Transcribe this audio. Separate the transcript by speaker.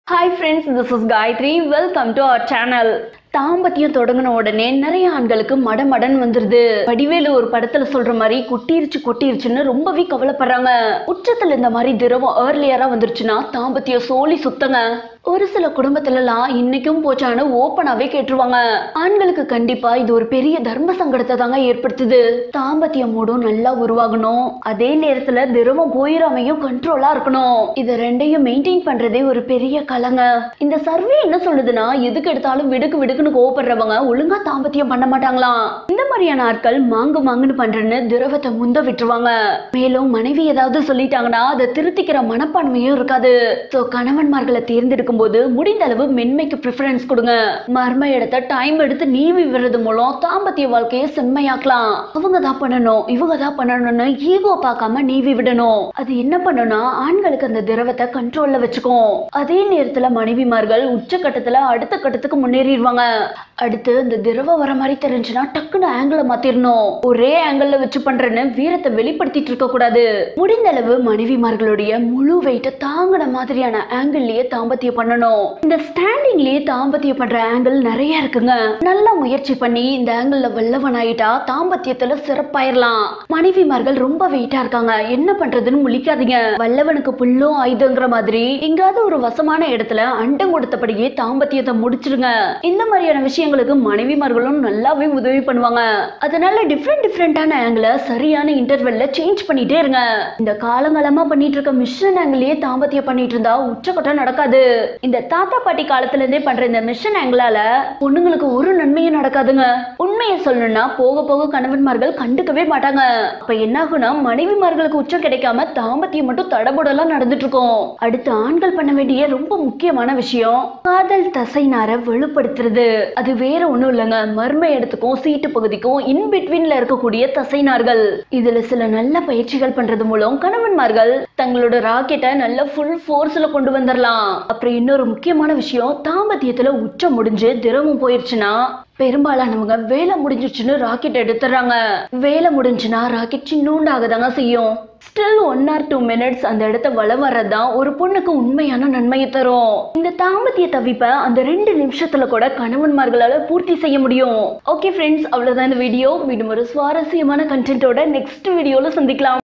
Speaker 1: hi friends this is Gayathri welcome to our channel தாம்பத்தியம் தொடங்கின உடனே நிறைய ஆண்களுக்கு மடமடன் வந்துருது வடிவேலு ஒரு படத்துல சொல்ற மாதிரி கொட்டிருச்சு கொட்டிருச்சுன்னு ரொம்பவே கவலைப்படுறாங்க உச்சத்துல இந்த மாதிரி திரவம் ஏர்லியரா வந்துருச்சுன்னா தாம்பத்தியம் சோலி சுத்தங்க ஒரு சில குடும்பத்துல எல்லாம் இன்னைக்கும் போச்சான்னு ஓப்பனாவே கேட்டுருவாங்க ஆண்களுக்கு கண்டிப்பா இது ஒரு பெரிய தர்ம சங்கடத்தை தாங்க ஏற்படுத்துது தாம்பத்திய மூடும் நல்லா உருவாகணும் அதே நேரத்துல திரவம் போயிடாமையும் கண்ட்ரோலா இருக்கணும் இது ரெண்டையும் மெயின்டைன் பண்றதே ஒரு பெரிய கலங்க இந்த சர்வே என்ன சொல்லுதுன்னா எதுக்கு எடுத்தாலும் விடுக்கு விடுக்குன்னு கோவப்படுறவங்க ஒழுங்கா தாம்பத்தியம் பண்ண மாட்டாங்களாம் இந்த மாதிரியான ஆட்கள் மாங்கு மாங்குன்னு பண்றேன்னு திரவத்தை முந்த விட்டுருவாங்க மேலும் மனைவி ஏதாவது சொல்லிட்டாங்கன்னா அதை திருத்திக்கிற மனப்பான்மையும் இருக்காது சோ கணவன்மார்களை தேர்ந்தெடுக்கும் போது முடிந்த அளவு மென்மைக்கு ப்ரிஃபரன்ஸ் கொடுங்க மர்ம இடத்த டைம் எடுத்து நீவி விடுறது மூலம் தாம்பத்திய வாழ்க்கையை செம்மையாக்கலாம் அவங்க தான் பண்ணணும் இவங்க தான் பண்ணணும்னு ஈகோ பார்க்காம நீவி விடணும் அது என்ன பண்ணும்னா ஆண்களுக்கு அந்த திரவத்தை கண்ட்ரோல்ல வச்சுக்கும் அதே நேரத்துல மனைவிமார்கள் உச்சக்கட்டத்துல அடுத்த கட்டத்துக்கு முன்னேறிடுவாங்க அடுத்து இந்த திரவம் வர மாதிரி தெரிஞ்சுன்னா டக்குன்னு ஆங்கிள மாத்திரணும் ஒரே ஆங்கிள் வச்சு பண்றேன்னு வீரத்தை வெளிப்படுத்திட்டு இருக்க கூடாது முடிந்த அளவு மனைவிமார்களுடைய முழு வெயிட்ட தாங்கின மாதிரியான ஆங்கிள்லயே தாம்பத்தியம் பண்ணணும் இந்த ஸ்டாண்டிங்லயே தாம்பத்தியம் பண்ற ஆங்கிள் நிறைய இருக்குங்க நல்லா முயற்சி பண்ணி இந்த ஆங்கிள் வல்லவன் ஆயிட்டா தாம்பத்தியத்துல சிறப்பாயிரலாம் மனைவிமார்கள் ரொம்ப வெயிட்டா இருக்காங்க என்ன பண்றதுன்னு முழிக்காதீங்க வல்லவனுக்கு புல்லும் ஆயுதங்கிற மாதிரி எங்காவது ஒரு வசமான இடத்துல அண்டம் கொடுத்தபடியே தாம்பத்தியத்தை முடிச்சிருங்க இந்த மாதிரியான விஷயங்களுக்கு மனைவிமார்களும் நல்லாவே உதவி பண்ணுவாங்க அதனால டிஃப்ரெண்ட் டிஃப்ரெண்டான ஆங்கிள சரியான இன்டர்வெல்ல சேஞ்ச் பண்ணிட்டே இருங்க இந்த காலங்காலமா பண்ணிட்டு இருக்க மிஷன் ஆங்கிளே தாம்பத்தியம் பண்ணிட்டு இருந்தா உச்சக்கட்டம் நடக்காது இந்த தாத்தா பாட்டி காலத்துல இருந்தே பண்ற இந்த மிஷன் ஆங்கிளால பொண்ணுங்களுக்கு ஒரு நன்மையும் நடக்காதுங்க உண்மையை சொல்லணும்னா போக போக கணவன்மார்கள் கண்டுக்கவே மாட்டாங்க அப்ப என்ன ஆகும்னா மனைவிமார்களுக்கு உச்சம் கிடைக்காம தாம்பத்தியம் மட்டும் தடபுடலாம் நடந்துட்டு இருக்கும் அடுத்து ஆண்கள் பண்ண வேண்டிய ரொம்ப முக்கியமான விஷயம் காதல் தசைநாரை வலுப்படுத்துறது அது வேற ஒண்ணும் இல்லைங்க மர்ம இடத்துக்கும் சீட்டு பகுதிக்கும் இன் பிட்வீன்ல இருக்கக்கூடிய தசைநார்கள் இதுல சில நல்ல பயிற்சிகள் பண்றது மூலம் கணவன்மார்கள் தங்களோட ராக்கெட்டை நல்ல ஃபுல் ஃபோர்ஸ்ல கொண்டு வந்துடலாம் அப்புறம் இன்னொரு முக்கியமான விஷயம் தாம்பத்தியத்துல உச்சம் முடிஞ்சு திரவம் போயிருச்சுன்னா பெரும்பாலானவங்க வேலை முடிஞ்சிருச்சுன்னு ராக்கெட் எடுத்துறாங்க வேலை முடிஞ்சுன்னா ராக்கெட் சின்னூண்டாக தாங்க செய்யும் still one or two minutes அந்த இடத்த வளம் வர்றதுதான் ஒரு பொண்ணுக்கு உண்மையான நன்மையை தரும் இந்த தாம்பத்திய தவிப்பை அந்த ரெண்டு நிமிஷத்துல கூட கணவன்மார்களால பூர்த்தி செய்ய முடியும் ஓகே ஃப்ரெண்ட்ஸ் அவ்வளவுதான் இந்த வீடியோ மீண்டும் ஒரு சுவாரஸ்யமான கண்டென்ட்டோட நெக்ஸ்ட் வீடியோல சந்திக்கலாம்